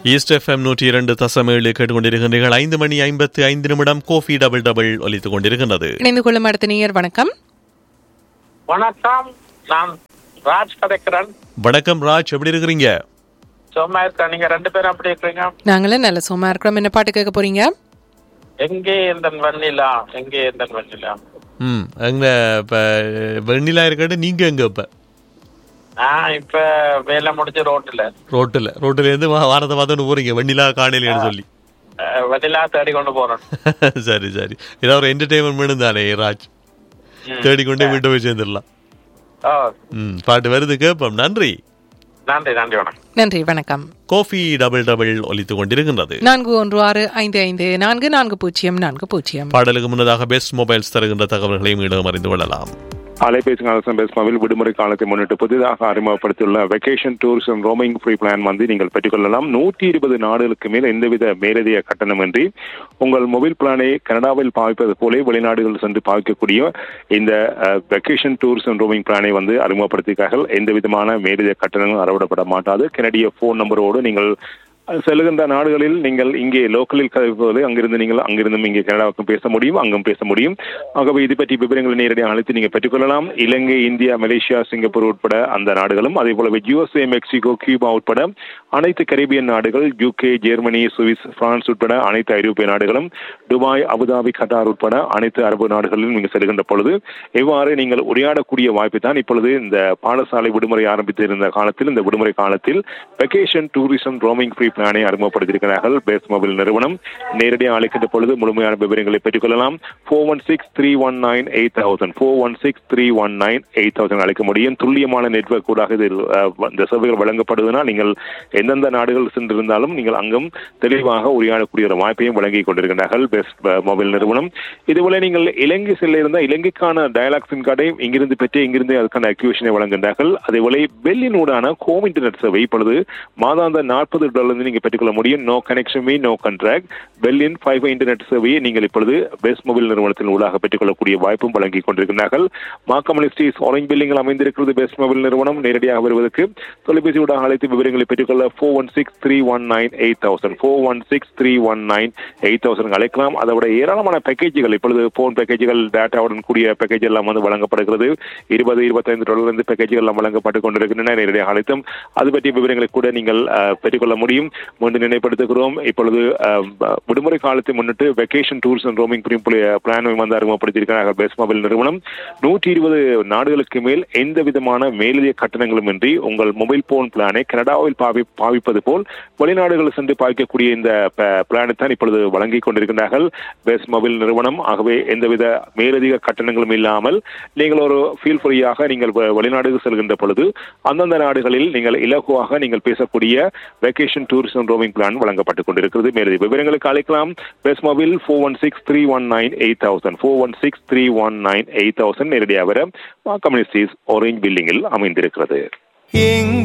east FM நூற்றி இரண்டு தசம் ஏழு கேட்டுக்கொண்டிருக்கின்றீர்கள் ஐந்து மணி ஐம்பத்து ஐந்து நிமிடம் கோஃபி டபுள் டபுள் ஒலித்துக் கொண்டிருக்கின்றது இணைந்து கொள்ளும் அடுத்த நேயர் வணக்கம் வணக்கம் நான் ராஜ் கதைக்கிறேன் வணக்கம் ராஜ் எப்படி இருக்கிறீங்க சும்மா இருக்கேன் நீங்க ரெண்டு பேரும் அப்படி இருக்கிறீங்க நாங்களும் நல்ல சும்மா இருக்கிறோம் என்ன பாட்டு கேட்க போறீங்க எங்கே இந்த வெண்ணிலா எங்கே இந்த வெண்ணிலா ம் அங்க இப்ப வெண்ணிலா இருக்கட்டும் நீங்க எங்க இப்ப நான் இப்ப வேலை முடிஞ்சு ரோட்ல ரோட்டுல ரோட்டுல இருந்து வா- வாரத்தை பார்த்துட்டு போறீங்க வெண்ணிலா காணலைன்னு சொல்லி அஹ், வெண்ணிலா தேடி கொண்டு போறேன் சரி சரி ஏதாவது ஒரு என்டர்டைன்மெண்ட் வேணும் தானே ராஜ் தேடிக்கொண்டே வீட்டை போய் சேர்ந்துடலாம் ஓ ம் பாட்டு வருது கேட்போம் நன்றி நன்றி நன்றி வணக்கம் நன்றி வணக்கம் கோஃபி டபுள் டபுள் ஒலித்துக் கொண்டிருக்கின்றது நான்கு ஒன்று ஆறு ஐந்து ஐந்து நான்கு நான்கு பூஜ்ஜியம் நான்கு பூஜ்ஜியம் பாடலுக்கு முன்னதாக பெஸ்ட் மொபைல்ஸ் தருகின்ற தகவல்களையும் மீண்டும் அறிந்து கொள்ளலாம் அலைபேசி காலசம் பேசுமாவில் விடுமுறை காலத்தை முன்னிட்டு புதிதாக அறிமுகப்படுத்தியுள்ள vacation tourism roaming free plan வந்து நீங்கள் பெற்றுக்கொள்ளலாம் நூற்றி இருபது நாடுகளுக்கு மேல் எந்தவித மேலதிக கட்டணமின்றி உங்கள் மொபைல் பிளானை கனடாவில் பாவிப்பது போல வெளிநாடுகளில் சென்று பாவிக்கக்கூடிய இந்த வெக்கேஷன் டூரிசம் ரோமிங் பிளானை வந்து அறிமுகப்படுத்தியிருக்கார்கள் எந்த விதமான மேலதிக கட்டணங்களும் அறவிடப்பட மாட்டாது கனடிய போன் நம்பரோடு நீங்கள் செல்லுகின்ற நாடுகளில் நீங்கள் இங்கே லோக்கலில் கதைப்பது அங்கிருந்து நீங்கள் அங்கிருந்தும் இங்கே கனடாவுக்கும் பேச முடியும் அங்கும் பேச முடியும் ஆகவே இது பற்றி விவரங்களை நேரடியாக அழைத்து நீங்கள் பெற்றுக்கொள்ளலாம் இலங்கை இந்தியா மலேசியா சிங்கப்பூர் உட்பட அந்த நாடுகளும் அதே போலவே யுஎஸ்ஏ மெக்சிகோ கியூபா உட்பட அனைத்து கரீபியன் நாடுகள் யூகே ஜெர்மனி சுவிஸ் பிரான்ஸ் உட்பட அனைத்து ஐரோப்பிய நாடுகளும் துபாய் அபுதாபி கட்டார் உட்பட அனைத்து அரபு நாடுகளிலும் நீங்கள் செல்கின்ற பொழுது எவ்வாறு நீங்கள் உரையாடக்கூடிய வாய்ப்பை தான் இப்பொழுது இந்த பாடசாலை விடுமுறை ஆரம்பித்து இருந்த காலத்தில் இந்த விடுமுறை காலத்தில் வெக்கேஷன் டூரிசம் ரோமிங் ஃப்ரீ பிளானை அறிமுகப்படுத்தியிருக்கிறார்கள் பேஸ் மொபைல் நிறுவனம் நேரடியாக அழைக்கின்ற பொழுது முழுமையான விவரங்களை பெற்றுக்கொள்ளலாம் four one six three one nine eight thousand four one six three one nine eight thousand அழைக்க முடியும் துல்லியமான நெட்வொர்க் கூட இதில் அஹ், இந்த சேவைகள் வழங்கப்படுவதனால் நீங்கள் எந்தெந்த நாடுகள் சென்றிருந்தாலும் நீங்கள் அங்கும் தெளிவாக உரையாடக்கூடிய ஒரு வாய்ப்பையும் வழங்கி கொண்டிருக்கிறார்கள் பெஸ்ட் மொபைல் நிறுவனம் இதுபோல நீங்கள் இலங்கை செல்ல இருந்தால் இலங்கைக்கான டயலாக் சிம் கார்டை இங்கிருந்து பெற்று இங்கிருந்து அதுக்கான அக்யூஷனை வழங்குகின்றார்கள் அதேபோல பெல்லினூடான ஹோம் இன்டர்நெட் சேவை இப்பொழுது மாதாந்த நாற்பது டாலர் நீங்க பெற்றுக்கொள்ள முடியும் no connection me no contract பெல்லின் ஃபைவ் இன்டர்நெட் சேவையை நீங்கள் இப்பொழுது பெஸ்ட் மொபைல் நிறுவனத்தின் ஊடாக பெற்றுக்கொள்ளக்கூடிய வாய்ப்பும் வழங்கி கொண்டிருக்கிறார்கள் மாக்கமல் ஸ்ட்ரீட் ஆரஞ்ச் பில்லிங்கில் அமைந்திருக்கிறது பெஸ்ட் மொபைல் நிறுவனம் நேரடியாக வருவதற்கு தொலைபேசி ஊடாக அழைத்து விவரங்களை பெற்றுக்கொள்ள four one six three one nine eight thousand four one six three one nine eight thousand அழைக்கலாம் அதை விட ஏராளமான பேக்கேஜுகள் இப்பொழுது போன் பேக்கேஜுகள் டேட்டாவுடன் கூடிய பேக்கேஜ் எல்லாம் வந்து வழங்கப்படுகிறது இருபது இருபத்தைந்து டாலர் இருந்து பேக்கேஜுகள் எல்லாம் வழங்கப்பட்டு கொண்டிருக்கின்றன நேரடியாக அழைத்தும் அது பற்றிய விவரங்களை கூட நீங்கள் அஹ், பெற்றுக்கொள்ள முடியும் மீண்டும் நினைப்படுத்துகிறோம் இப்பொழுது அஹ், ப- விடுமுறை காலத்தை முன்னிட்டு vacation tours and roaming plan வந்து அறிமுகப்படுத்தியிருக்கிறார்கள் பெஸ்ட் மொபைல் நிறுவனம் நூற்றி இருபது நாடுகளுக்கு மேல் எந்த விதமான மேலதிக கட்டணங்களும் இன்றி உங்கள் மொபைல் போன் பிளானை கனடாவில் பாவி பாவிப்பது போல் வெளிநாடுகள் சென்று பாவிக்கக்கூடிய இந்த பிளானை தான் இப்பொழுது வழங்கி கொண்டிருக்கிறார்கள் பெஸ்ட் மொபைல் நிறுவனம் ஆகவே எந்தவித மேலதிக கட்டணங்களும் இல்லாமல் நீங்கள் ஒரு ஃபீல் ஃப்ரீயாக நீங்கள் வெ- வெளிநாடுகள் செல்கின்ற பொழுது அந்தந்த நாடுகளில் நீங்கள் இலகுவாக நீங்கள் பேசக்கூடிய வெக்கேஷன் டூரிசம் ரோமிங் பிளான் வழங்கப்பட்டுக் கொண்டிருக்கிறது மேலதிக விவரங்களுக்கு அழைக்கலாம் best mobile four one six three one nine eight thousand four one six three one nine eight thousand நேரடியாக வர கம்யூனிஸ்டிஸ் ஆரஞ்ச் பில்டிங்கில் அமைந்திருக்கிறது எங்க